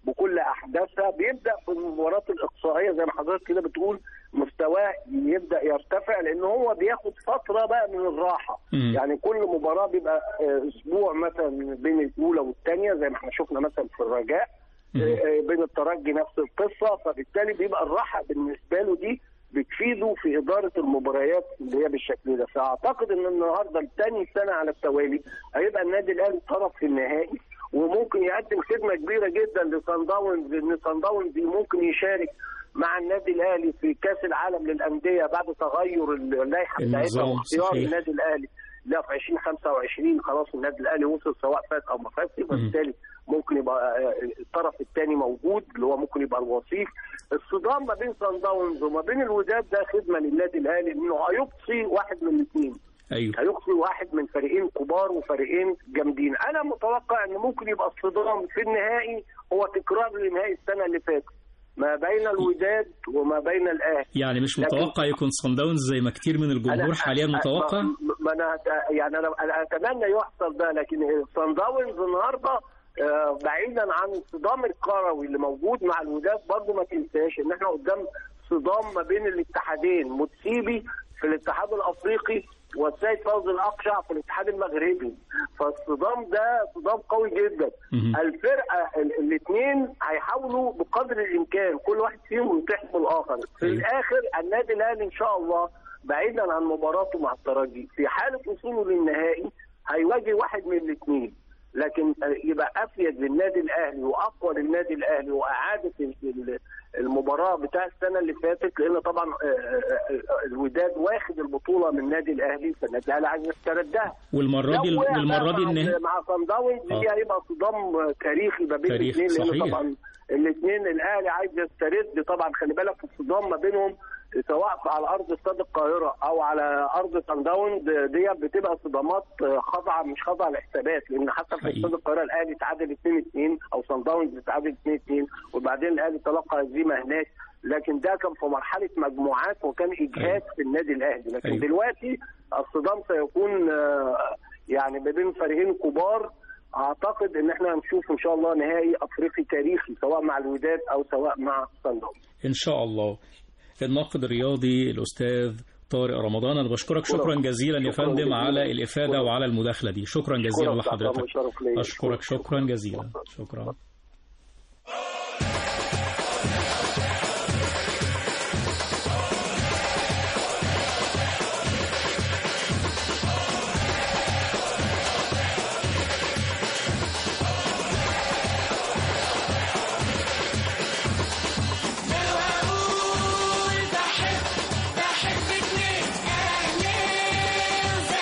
بكل احداثها بيبدا في المباريات الاقصائيه زي ما حضرتك كده بتقول مستواه يبدا يرتفع لان هو بياخد فتره بقى من الراحه مم. يعني كل مباراه بيبقى آه، اسبوع مثلا بين الاولى والثانيه زي ما احنا شفنا مثلا في الرجاء مم. آه، آه، بين الترجي نفس القصه فبالتالي بيبقى الراحه بالنسبه له دي بتفيده في اداره المباريات اللي هي بالشكل ده فاعتقد ان النهارده لتاني سنه على التوالي هيبقى النادي الاهلي طرف في النهائي وممكن يقدم خدمه كبيره جدا لصن داونز لان صن داونز ممكن يشارك مع النادي الاهلي في كاس العالم للانديه بعد تغير اللائحه بتاعتها النظام، واختيار صحيح. النادي الاهلي لا في 2025 خلاص النادي الاهلي وصل سواء فات او ما فاتش فبالتالي ممكن يبقى آه، الطرف الثاني موجود اللي هو ممكن يبقى الوصيف الصدام ما بين صن داونز وما بين الوداد ده خدمه للنادي الاهلي انه هيقصي واحد من الاثنين ايوه هيقصي واحد من فريقين كبار وفريقين جامدين انا متوقع ان ممكن يبقى الصدام في النهائي هو تكرار لنهائي السنه اللي فاتت ما بين الوداد وما بين الاهلي يعني مش لكن- متوقع يكون صن داونز زي ما كتير من الجمهور أنا- حاليا أنا- متوقع ما ما انا هت- يعني انا انا اتمنى يحصل ده لكن صن داونز النهارده آه، بعيدا عن الصدام الكروي اللي موجود مع الوداد برضه ما تنساش ان احنا قدام صدام ما بين الاتحادين متسيبي في الاتحاد الافريقي والسيد فوزي الاقشع في الاتحاد المغربي فالصدام ده صدام قوي جدا مهم. الفرقه الاثنين هيحاولوا بقدر الامكان كل واحد فيهم يتحف الاخر في أيوة. الاخر النادي الاهلي ان شاء الله بعيدا عن مباراته مع الترجي في حاله وصوله للنهائي هيواجه واحد من الاثنين لكن يبقى افيد للنادي الاهلي واقوى للنادي الاهلي واعاده ال- ال- المباراه بتاع السنه اللي فاتت لان طبعا آه، آه، آه، الوداد واخد البطوله من النادي الاهلي فالنادي الاهلي عايز يستردها والمره دي لو وقع والمره بقى دي مع- النهائي مع صن داونز آه. دي هيبقى صدام تاريخي ما بين تاريخي، الاثنين لان صحيح. طبعا الاثنين الاهلي عايز يسترد طبعا خلي بالك الصدام ما بينهم سواء على ارض استاد القاهره او على ارض صن داونز دي بتبقى صدامات خاضعه مش خاضعه لحسابات لان حتى في حقيقي. استاد القاهره الاهلي تعادل 2 2 او صن داونز تعادل 2 2 وبعدين الاهلي تلقى هزيمه هناك لكن ده كان في مرحله مجموعات وكان اجهاد في النادي الاهلي لكن أيوة. دلوقتي الصدام سيكون آه، يعني ما بين فريقين كبار اعتقد ان احنا هنشوف ان شاء الله نهائي افريقي تاريخي سواء مع الوداد او سواء مع صن داونز ان شاء الله الناقد الرياضي الاستاذ طارق رمضان انا بشكرك شكرا جزيلا يا شكراً فندم جزيلاً. على الافاده وعلى المداخله دي شكرا جزيلا شكراً، لحضرتك شرف ليا. اشكرك شكرا جزيلا شكرا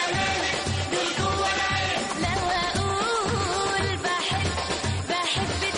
لو اقول بحب بحب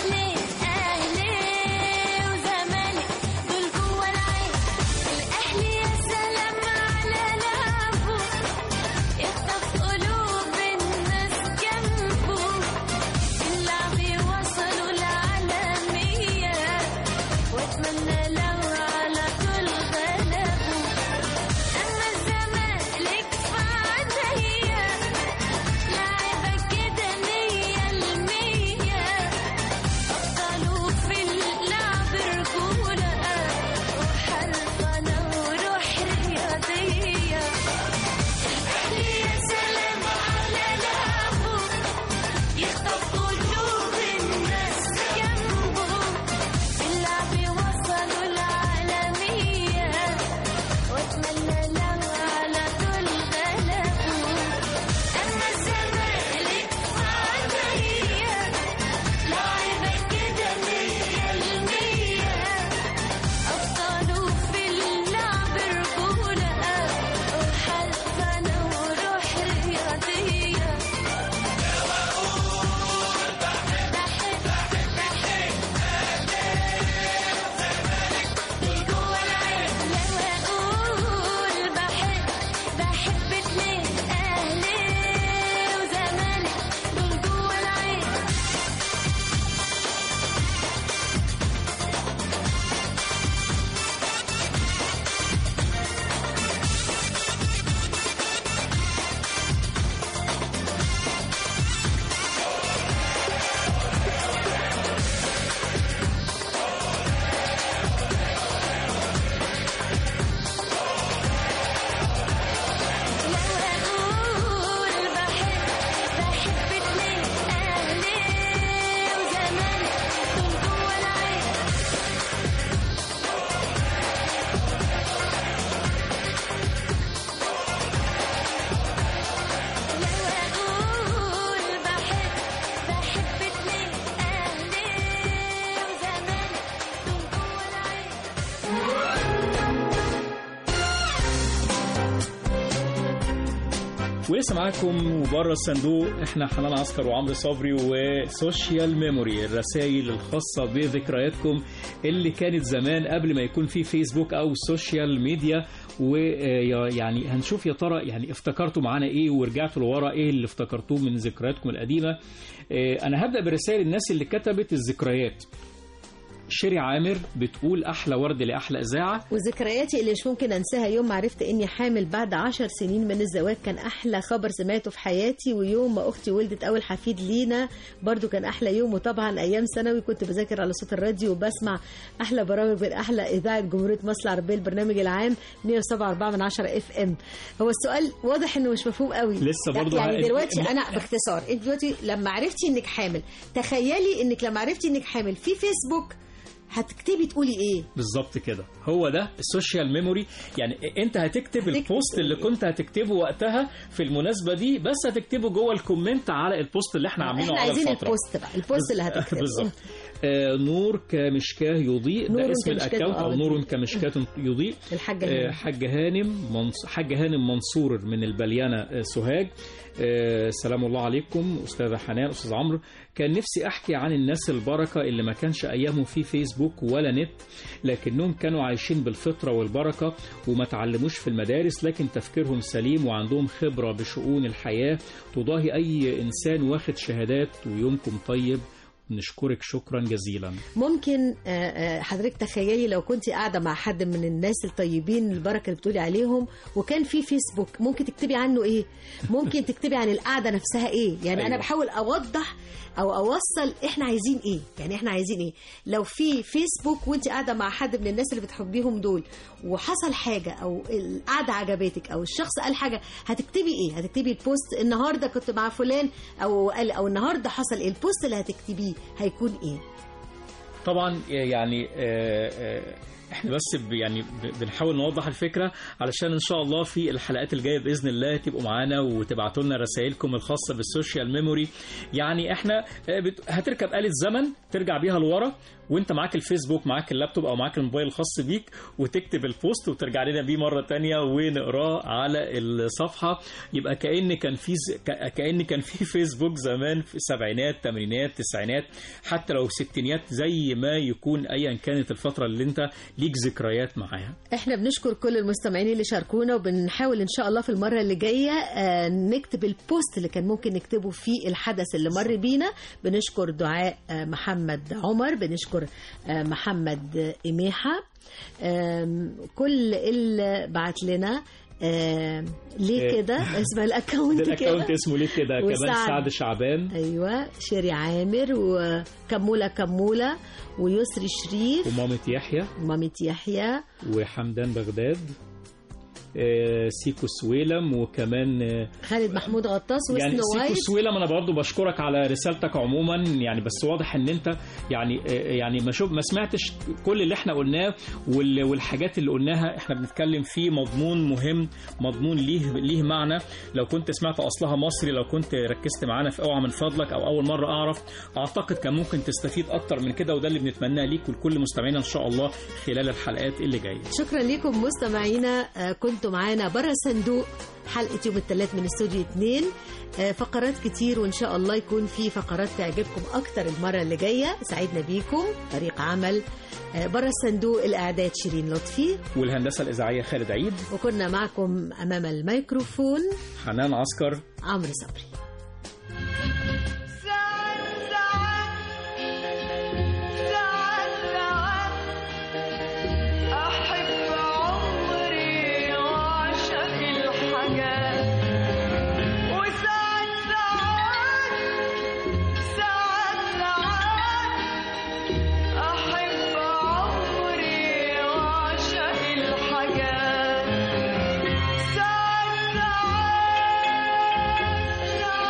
ولسه معاكم وبره الصندوق احنا حنان عسكر وعمرو صبري وسوشيال ميموري الرسائل الخاصه بذكرياتكم اللي كانت زمان قبل ما يكون في فيسبوك او سوشيال ميديا ويعني هنشوف يا ترى يعني افتكرتوا معانا ايه ورجعتوا لورا ايه اللي افتكرتوه من ذكرياتكم القديمه اه، انا هبدا برسائل الناس اللي كتبت الذكريات شيري عامر بتقول احلى ورد لاحلى اذاعه وذكرياتي اللي مش ممكن انساها يوم ما عرفت اني حامل بعد عشر سنين من الزواج كان احلى خبر سمعته في حياتي ويوم ما اختي ولدت اول حفيد لينا برضو كان احلى يوم وطبعا ايام ثانوي كنت بذاكر على صوت الراديو وبسمع احلى برامج من احلى اذاعه جمهوريه مصر العربيه البرنامج العام 107.4 من 10 اف ام هو السؤال واضح انه مش مفهوم قوي لسه برضو يعني ه- دلوقتي انا باختصار انت دلوقتي لما عرفتي انك حامل تخيلي انك لما عرفتي انك حامل في فيسبوك هتكتبي تقولي ايه بالظبط كده هو ده السوشيال ميموري يعني انت هتكتب هتكتب البوست اللي كنت هتكتبه وقتها في المناسبه دي بس هتكتبه جوه الكومنت على البوست اللي احنا عاملينه احنا على عايزين الفتره البوست بقى البوست اللي هتكتبه بالظبط آه نور كمشكاه يضيء نور ده اسم كمشكاه، الاكونت او آه. نور كمشكاه يضيء الحاجه آه، هنا. حاج هانم منص... حاج هانم منصور من البليانة آه، سوهاج آه، سلام الله عليكم أستاذة حنان أستاذ عمرو كان نفسي أحكي عن الناس البركة اللي ما كانش أيامهم في فيسبوك ولا نت لكنهم كانوا عايشين بالفطرة والبركة وما تعلموش في المدارس لكن تفكيرهم سليم وعندهم خبرة بشؤون الحياة تضاهي أي إنسان واخد شهادات ويومكم طيب نشكرك شكرا جزيلا ممكن آه، آه، حضرتك تخيلي لو كنت قاعده مع حد من الناس الطيبين البركه اللي بتقولي عليهم وكان في فيسبوك ممكن تكتبي عنه ايه ممكن تكتبي عن القعده نفسها ايه يعني أيوة. انا أيوة. بحاول اوضح او اوصل احنا عايزين ايه يعني احنا عايزين ايه لو في فيسبوك وانت قاعده مع حد من الناس اللي بتحبيهم دول وحصل حاجه او القعده عجبتك او الشخص قال حاجه هتكتبي ايه هتكتبي البوست النهارده كنت مع فلان او قال او النهارده حصل ايه البوست اللي هتكتبيه هيكون ايه طبعا يعني آه، آه، احنا بس ب- يعني ب- بنحاول نوضح الفكره علشان ان شاء الله في الحلقات الجايه باذن الله تبقوا معانا وتبعتوا لنا رسائلكم الخاصه بالسوشيال ميموري يعني احنا آه، بت- هتركب آلة زمن ترجع بيها لورا وانت معاك الفيسبوك معاك اللابتوب او معاك الموبايل الخاص بيك وتكتب البوست وترجع لنا بيه مره تانية ونقراه على الصفحه يبقى كأن كان في ز- ك- كأن كان في فيسبوك زمان في السبعينات ثمانينات تسعينات حتى لو ستينيات زي ما يكون ايا كانت الفتره اللي انت ليك ذكريات معاها احنا بنشكر كل المستمعين اللي شاركونا وبنحاول ان شاء الله في المره اللي جايه آه، نكتب البوست اللي كان ممكن نكتبه في الحدث اللي مر بينا بنشكر دعاء آه، محمد عمر بنشكر آه، محمد آه، إميحة آم، كل اللي بعت لنا آم، ليه إيه. كده اسم ده الاكونت الاكونت كده اسمه ليه كده كمان وسعد. سعد شعبان ايوه شيري عامر وكموله كموله ويسري شريف ومامة يحيى ومامة يحيى وحمدان بغداد آه، سيكو سويلم وكمان آه، خالد محمود غطاس يعني وسنو سيكو وايت سويلم انا برضو بشكرك على رسالتك عموما يعني بس واضح ان انت يعني آه، يعني ما شوف ما سمعتش كل اللي احنا قلناه وال- والحاجات اللي قلناها احنا بنتكلم في مضمون مهم مضمون ليه ليه معنى لو كنت سمعت اصلها مصري لو كنت ركزت معانا في اوعى من فضلك او اول مره اعرف اعتقد كان ممكن تستفيد اكتر من كده وده اللي بنتمناه ليك ولكل مستمعينا ان شاء الله خلال الحلقات اللي جايه شكرا لكم مستمعينا آه، كنتوا معانا بره الصندوق حلقة يوم الثلاث من استوديو 2 آه، فقرات كتير وإن شاء الله يكون في فقرات تعجبكم أكتر المرة اللي جاية سعدنا بيكم فريق عمل آه، بره الصندوق الإعداد شيرين لطفي والهندسه الاذاعيه خالد عيد وكنا معكم أمام الميكروفون حنان عسكر عمرو صبري ساعات ساعات ساعات ساعات أحب عمري وأعشق الحاجات وساعات ساعات ساعات ساعات أحب عمري وأعشق الحاجات ساعات ساعات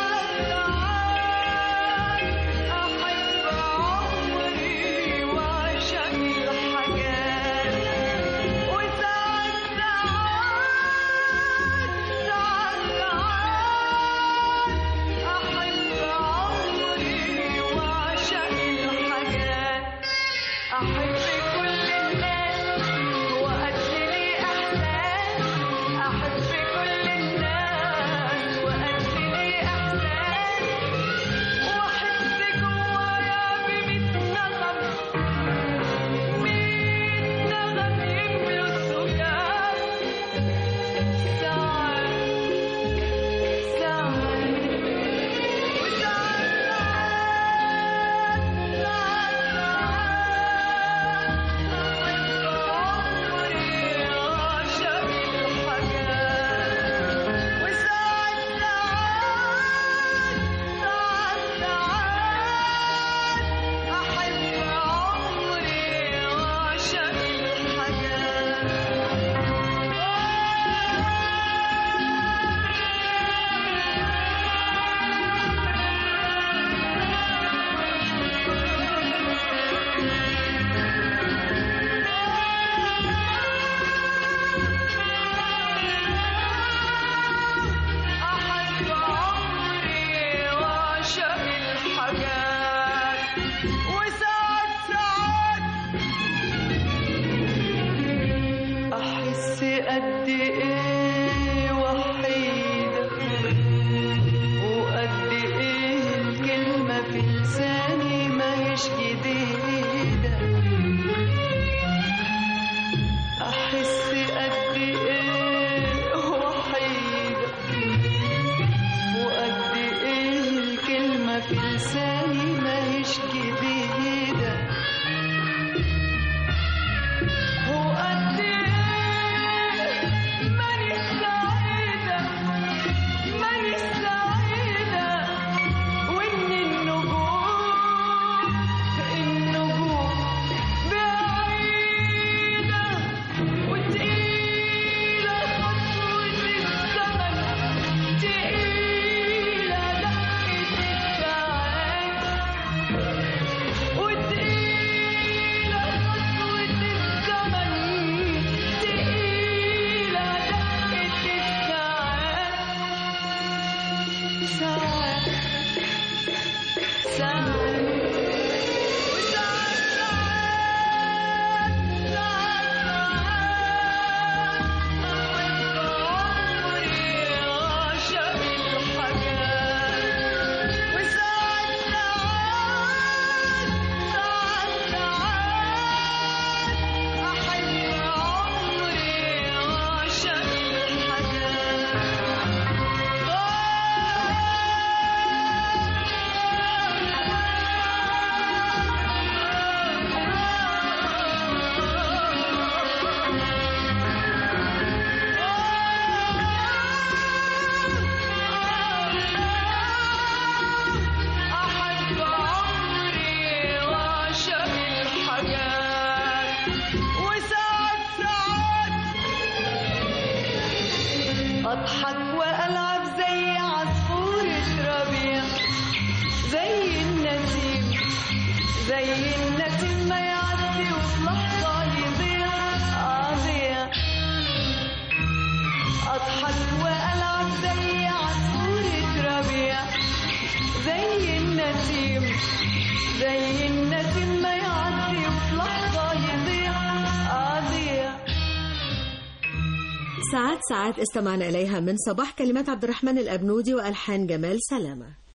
لساني ما هيش جديدة أحس قد إيه وحيدة وقد إيه الكلمة في لساني ما هيش جديدة وقد إيه ماني سعيدة ماني سعيدة وإن النجوم النجوم بعيدة وتقيلة خطوة الزمن تقيلة دقة الساعات وتقيلة خطوة الزمن تقيلة دقة الساعات ساعات ساعات أحب عمري وأعشق الحاجات وساعات ساعات أضحك وألعب زي عصفورة ربيع زي النسيم زي النسيم ما يعدي وفي لحظة يضيع أضيع أضحك وألعب زي عصفورة ربيع زي النسيم زي النسيم ما يعدي وفي لحظة يضيع أضيع ساعات ساعات استمعنا إليها من صباح كلمات عبد الرحمن الأبنودي وألحان جمال سلامة